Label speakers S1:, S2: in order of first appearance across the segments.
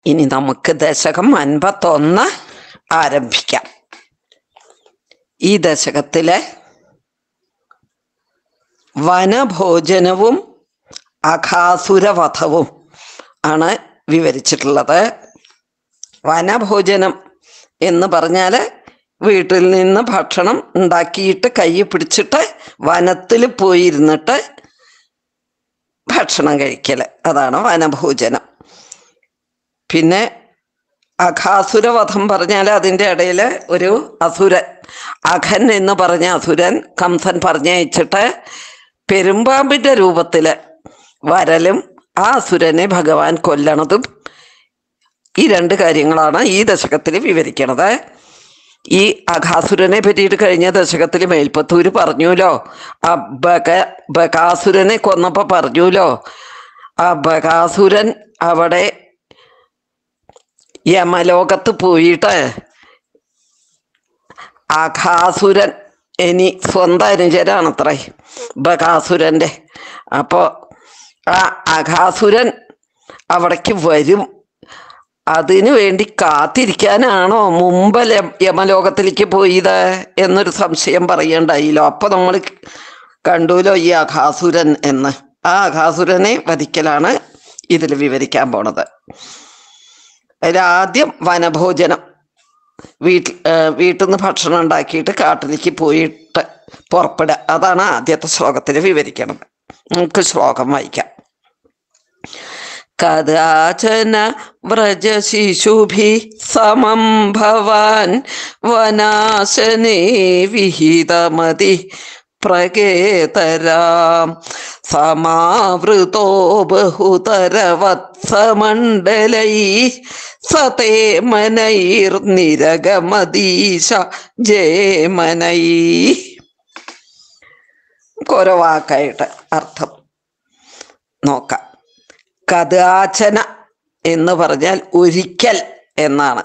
S1: ഇനി നമുക്ക് ദശകം അൻപത്തൊന്ന് ആരംഭിക്കാം ഈ ദശകത്തിലെ വനഭോജനവും അഘാസുരവധവും ആണ് വിവരിച്ചിട്ടുള്ളത് വനഭോജനം എന്ന് പറഞ്ഞാൽ വീട്ടിൽ നിന്ന് ഭക്ഷണം ഉണ്ടാക്കിയിട്ട് കൈ പിടിച്ചിട്ട് വനത്തിൽ പോയിരുന്നിട്ട് ഭക്ഷണം കഴിക്കൽ അതാണ് വനഭോജനം പിന്നെ അഘാസുരവധം പറഞ്ഞാൽ അതിൻ്റെ ഇടയിൽ ഒരു അസുരൻ അഘൻ എന്ന് പറഞ്ഞ അസുരൻ കംസൻ പറഞ്ഞയച്ചിട്ട് പെരുമ്പാമ്പിന്റെ രൂപത്തിൽ വരലും ആ അസുരനെ ഭഗവാൻ കൊല്ലണതും ഈ രണ്ട് കാര്യങ്ങളാണ് ഈ ദശകത്തിൽ വിവരിക്കണത് ഈ അഘാസുരനെ പറ്റിയിട്ട് കഴിഞ്ഞ ദശകത്തിൽ മേൽപ്പത്തൂര് പറഞ്ഞുല്ലോ ആ ബക ബകാസുരനെ കൊന്നപ്പോ പറഞ്ഞുല്ലോ ആ ബകാസുരൻ അവിടെ യമലോകത്ത് പോയിട്ട് അഘാസുരൻ ഇനി സ്വന്തം അനുചരാണത്രേ ബകാസുരന്റെ അപ്പോ ആ അഘാസുരൻ അവിടേക്ക് വരും അതിനു വേണ്ടി കാത്തിരിക്കാനാണോ മുമ്പ് ല- യമലോകത്തിലേക്ക് പോയത് എന്നൊരു സംശയം പറയണ്ടായില്ലോ അപ്പൊ നമ്മൾ കണ്ടുല്ലോ ഈ അഘാസുരൻ എന്ന് ആ അഘാസുരനെ വധിക്കലാണ് ഇതിൽ വിവരിക്കാൻ പോണത് അതിൽ ആദ്യം വനഭോജനം വീട്ടിൽ വീട്ടിൽ നിന്ന് ഭക്ഷണം ഉണ്ടാക്കിയിട്ട് കാട്ടിലേക്ക് പോയിട്ട് പുറപ്പെടുക അതാണ് ആദ്യത്തെ ശ്ലോകത്തിൽ വിവരിക്കണത് നമുക്ക് ശ്ലോകം വായിക്കാം കഥാചന വ്രജശിശുഭി സമം ഭവാൻ വനാശനേ വിഹിതമതി പ്രകേതരാം സമാവൃതോ ബഹുതരവത്സമണ്ഡലൈ സതേ മനൈർനിരഗമദീശ ജയമനൈ ഓരോ വാക്കായിട്ട് അർത്ഥം നോക്കാം കഥാചന എന്ന് പറഞ്ഞാൽ ഒരിക്കൽ എന്നാണ്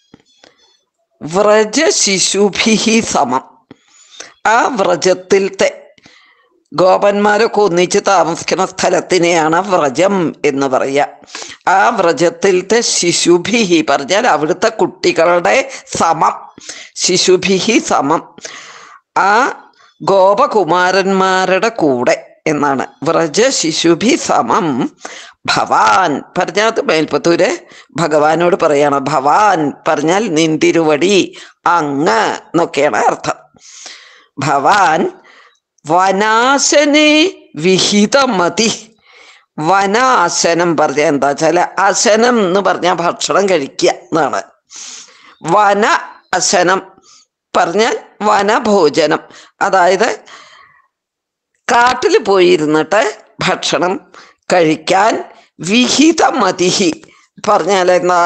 S1: വ്രജ ശിശുഭിഹി സമം ആ വ്രജത്തിലത്തെ ഗോപന്മാരൊക്കെ ഒന്നിച്ച് താമസിക്കുന്ന സ്ഥലത്തിനെയാണ് വ്രജം എന്ന് പറയുക ആ വ്രജത്തിലത്തെ ശിശുഭിഹി പറഞ്ഞാൽ അവിടുത്തെ കുട്ടികളുടെ സമം ശിശുഭിഹി സമം ആ ഗോപകുമാരന്മാരുടെ കൂടെ എന്നാണ് വ്രജ ശിശുഭി സമം ഭവാൻ പറഞ്ഞാൽ അത് മേൽപ്പത്തൂര് ഭഗവാനോട് പറയണം ഭവാൻ പറഞ്ഞാൽ നിന്തിരുവടി അങ്ങ് എന്നൊക്കെയാണ് അർത്ഥം ഭവാൻ വനാശനെ വിഹിതമതി വനാശനം പറഞ്ഞ എന്താ വെച്ചാല് അശനം എന്ന് പറഞ്ഞാൽ ഭക്ഷണം കഴിക്കുക എന്നാണ് വന അശനം പറഞ്ഞാൽ വനഭോജനം അതായത് കാട്ടിൽ പോയിരുന്നിട്ട് ഭക്ഷണം കഴിക്കാൻ വിഹിതമതിഹി പറഞ്ഞാൽ എന്താ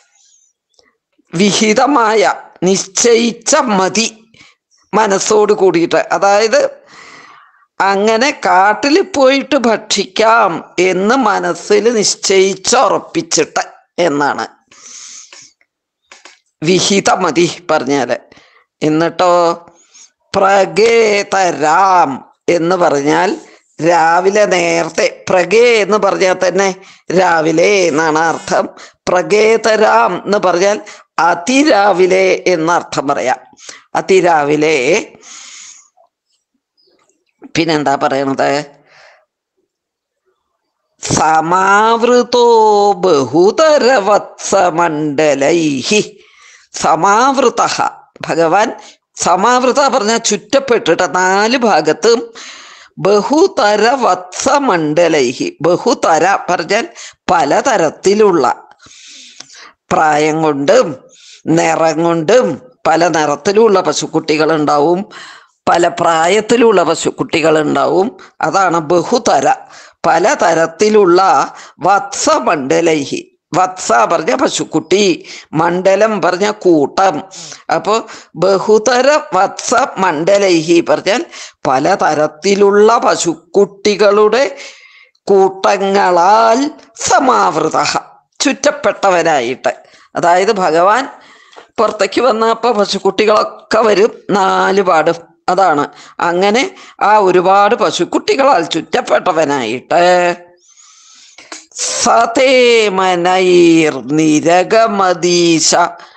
S1: വിഹിതമായ നിശ്ചയിച്ച മതി മനസ്സോട് കൂടിയിട്ട് അതായത് അങ്ങനെ കാട്ടിൽ പോയിട്ട് ഭക്ഷിക്കാം എന്ന് മനസ്സിൽ നിശ്ചയിച്ചുറപ്പിച്ചിട്ട് എന്നാണ് വിഹിതമതി പറഞ്ഞാല് എന്നിട്ടോ പ്രഗേതരാം എന്ന് പറഞ്ഞാൽ രാവിലെ നേരത്തെ പ്രഗേ എന്ന് പറഞ്ഞാൽ തന്നെ രാവിലെ എന്നാണ് അർത്ഥം പ്രഗേതരാം എന്ന് പറഞ്ഞാൽ അതിരാവിലെ എന്നർത്ഥം പറയാം അതിരാവിലെ പിന്നെന്താ പറയണത് സമാവൃതോ ബഹുതരവത്സമണ്ഡലൈഹി സമാവൃത ഭഗവാൻ സമാവൃത പറഞ്ഞാൽ ചുറ്റപ്പെട്ടിട്ട് നാല് ഭാഗത്തും ബഹുതര വത്സമണ്ഡലൈഹി ബഹുതര പറഞ്ഞാൽ പലതരത്തിലുള്ള പ്രായം കൊണ്ടും നിറം കൊണ്ടും പല നിറത്തിലുള്ള പശുക്കുട്ടികൾ ഉണ്ടാവും പല പ്രായത്തിലുള്ള പശുക്കുട്ടികൾ ഉണ്ടാവും അതാണ് ബഹുതര പലതരത്തിലുള്ള വത്സമണ്ഡലൈഹി വത്സ പറഞ്ഞ പശുക്കുട്ടി മണ്ഡലം പറഞ്ഞ കൂട്ടം അപ്പോ ബഹുതര വത്സ മണ്ഡലൈഹി പറഞ്ഞാൽ പലതരത്തിലുള്ള പശുക്കുട്ടികളുടെ കൂട്ടങ്ങളാൽ സമാവൃത ചുറ്റപ്പെട്ടവനായിട്ട് അതായത് ഭഗവാൻ പുറത്തേക്ക് വന്നപ്പോൾ പശുക്കുട്ടികളൊക്കെ വരും നാല് പാടും അതാണ് അങ്ങനെ ആ ഒരുപാട് പശുക്കുട്ടികളാൽ ചുറ്റപ്പെട്ടവനായിട്ട് സതേമനൈർ നിരഗമദീശ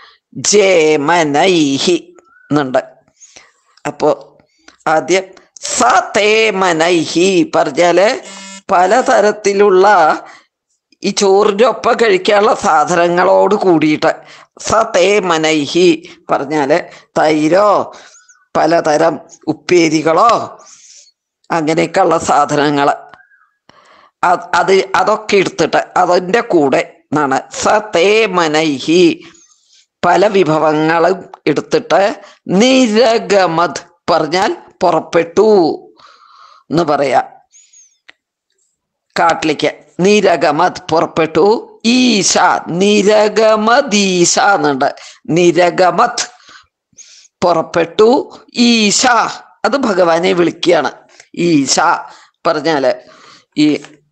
S1: ജേമനൈഹി എന്നുണ്ട് അപ്പോ ആദ്യം സതേമനൈഹി പറഞ്ഞാല് പലതരത്തിലുള്ള ഈ ചോറിൻ്റെ ഒപ്പം കഴിക്കാനുള്ള സാധനങ്ങളോട് കൂടിയിട്ട് സതേമനൈഹി പറഞ്ഞാല് തൈരോ പലതരം ഉപ്പേരികളോ അങ്ങനെയൊക്കെയുള്ള സാധനങ്ങൾ അത് അതൊക്കെ എടുത്തിട്ട് അതിൻ്റെ കൂടെ എന്നാണ് സതേമനൈഹി പല വിഭവങ്ങളും എടുത്തിട്ട് നിരഗമത് പറഞ്ഞാൽ പുറപ്പെട്ടു എന്ന് പറയാ കാട്ടിലേക്ക് നിരഗമത് പുറപ്പെട്ടു ഈശ നിരഗമദീശ എന്നുണ്ട് നിരഗമത് പുറപ്പെട്ടു ഈശ അത് ഭഗവാനെ വിളിക്കുകയാണ് ഈശ പറഞ്ഞാല് ഈ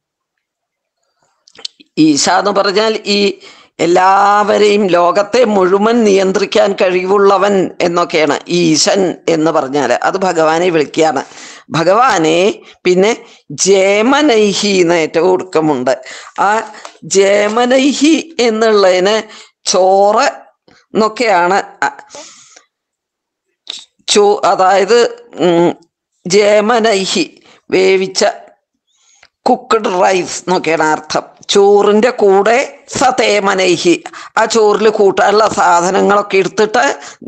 S1: ഈശ എന്ന് പറഞ്ഞാൽ ഈ എല്ലാവരെയും ലോകത്തെ മുഴുവൻ നിയന്ത്രിക്കാൻ കഴിവുള്ളവൻ എന്നൊക്കെയാണ് ഈശൻ എന്ന് പറഞ്ഞാൽ അത് ഭഗവാനെ വിളിക്കുകയാണ് ഭഗവാനെ പിന്നെ ജേമനൈഹി എന്ന് ഏറ്റവും ഒടുക്കമുണ്ട് ആ ജേമനൈഹി എന്നുള്ളതിന് ചോറ് എന്നൊക്കെയാണ് അ- ചോ അതായത് ഉം, ജേമനൈഹി വേവിച്ച കുക്ക്ഡ് റൈസ് എന്നൊക്കെയാണ് അർത്ഥം ചോറിന്റെ കൂടെ സതേമനൈഹി ആ ചോറിൽ കൂട്ടാനുള്ള സാധനങ്ങളൊക്കെ എടുത്തിട്ട്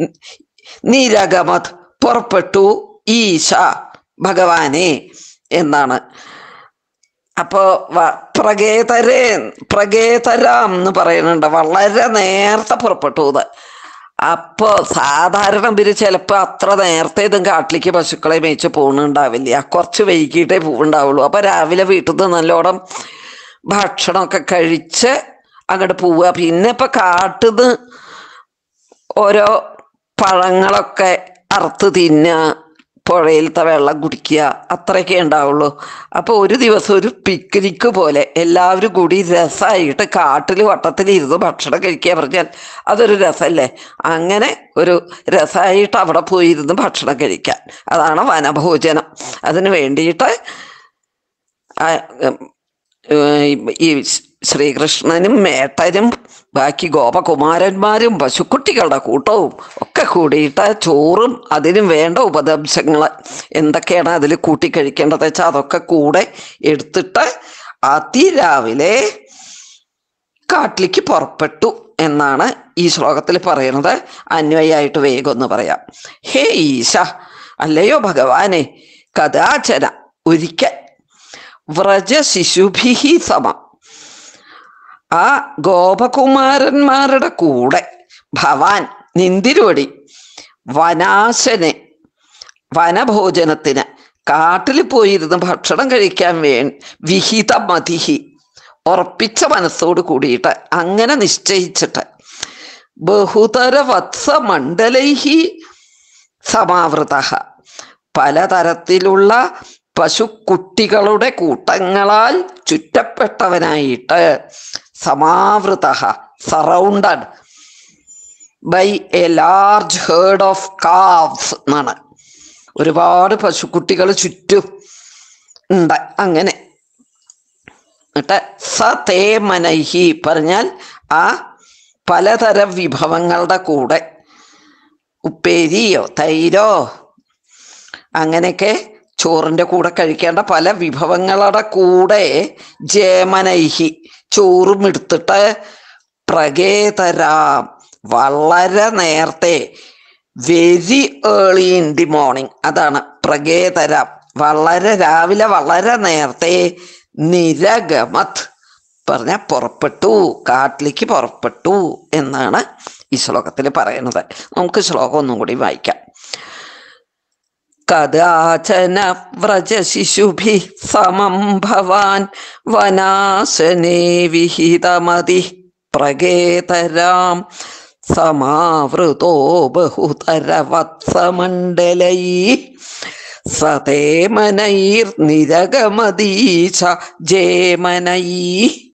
S1: നീരഗമത് പുറപ്പെട്ടു ഈശ ഭഗവാനെ എന്നാണ് അപ്പോ വ- പ്രകേതരേ പ്രകേതരാം എന്ന് പറയുന്നുണ്ട് വളരെ നേരത്തെ പുറപ്പെട്ടു ഇത് അപ്പോ സാധാരണ ഇവര് ചിലപ്പോ അത്ര നേരത്തെ ഇതും കാട്ടിലേക്ക് പശുക്കളെ മേയിച്ച് പോകുന്നുണ്ടാവില്ല കുറച്ച് വൈകിട്ടേ പോവുണ്ടാവുള്ളൂ അപ്പൊ രാവിലെ വീട്ടിൽ നിന്ന് നല്ലോണം ഭക്ഷണമൊക്കെ കഴിച്ച് അങ്ങോട്ട് പോവുക പിന്നെ ഇപ്പൊ കാട്ടുന്ന് ഓരോ പഴങ്ങളൊക്കെ അറുത്ത് തിന്നുക പുഴയിലത്തെ വെള്ളം കുടിക്കുക അത്രയൊക്കെ ഉണ്ടാവുള്ളൂ അപ്പോൾ ഒരു ദിവസം ഒരു പിക്നിക്ക് പോലെ എല്ലാവരും കൂടി രസമായിട്ട് കാട്ടിൽ വട്ടത്തിൽ ഇരുന്ന് ഭക്ഷണം കഴിക്കുക പറഞ്ഞാൽ അതൊരു രസമല്ലേ അങ്ങനെ ഒരു രസമായിട്ട് അവിടെ പോയി ഇരുന്ന് ഭക്ഷണം കഴിക്കാൻ അതാണ് വനഭോജനം അതിന് വേണ്ടിയിട്ട് ആ, ഉം, ഏർ, ഈ ശ്രീകൃഷ്ണനും മേട്ടനും ബാക്കി ഗോപകുമാരന്മാരും പശുക്കുട്ടികളുടെ കൂട്ടവും ഒക്കെ കൂടിയിട്ട് ചോറും അതിനും വേണ്ട ഉപദംശങ്ങൾ എന്തൊക്കെയാണ് അതിൽ കൂട്ടി കഴിക്കേണ്ടത് വെച്ചാൽ അതൊക്കെ കൂടെ എടുത്തിട്ട് അതിരാവിലെ കാട്ടിലേക്ക് പുറപ്പെട്ടു എന്നാണ് ഈ ശ്ലോകത്തിൽ പറയുന്നത് അന്വയായിട്ട് വേഗം ഒന്ന് പറയാം ഹേ ഈശ അല്ലയോ ഭഗവാനെ കഥാചന ഒരിക്കൽ വ്രജ ശിശുഭിഹി സമം ആ ഗോപകുമാരന്മാരുടെ കൂടെ ഭവാൻ നിന്തിരുവടി വനാശനെ വനഭോജനത്തിന് കാട്ടിൽ പോയിരുന്ന് ഭക്ഷണം കഴിക്കാൻ വേ വിഹിത മതിഹി ഉറപ്പിച്ച മനസ്സോട് കൂടിയിട്ട് അങ്ങനെ നിശ്ചയിച്ചിട്ട് ബഹുതര വത്സ മണ്ഡലൈഹി സമാവൃത പലതരത്തിലുള്ള പശുക്കുട്ടികളുടെ കൂട്ടങ്ങളാൽ ചുറ്റപ്പെട്ടവനായിട്ട് സമാവൃത surrounded by a large herd of cows എന്നാണ് ഒരുപാട് പശുക്കുട്ടികൾ ചുറ്റും ഉണ്ട് അങ്ങനെ എന്നിട്ട് സതേ മനൈഹി പറഞ്ഞാൽ ആ പലതരം വിഭവങ്ങളുടെ കൂടെ ഉപ്പേരിയോ തൈരോ അങ്ങനെയൊക്കെ ചോറിൻ്റെ കൂടെ കഴിക്കേണ്ട പല വിഭവങ്ങളുടെ കൂടെ ജേമനൈഹി ചോറും എടുത്തിട്ട് പ്രകേതരാം വളരെ നേരത്തെ very early in the morning അതാണ് പ്രകേതരാം വളരെ രാവിലെ വളരെ നേരത്തെ നിരഗമത് പറഞ്ഞ പുറപ്പെട്ടു കാട്ടിലേക്ക് പുറപ്പെട്ടു എന്നാണ് ഈ ശ്ലോകത്തിൽ പറയുന്നത് നമുക്ക് ശ്ലോകം ഒന്നും കൂടി വായിക്കാം കഥാചന വ്രജശിശുഭി സമം ഭവാൻ വനാശനേ വിഹിതമതി പ്രകേതരാം സമാവൃതോ ബഹുതരവത്സമണ്ഡലൈ സതേമനൈർ നിരഗമദീശ ജേമനൈ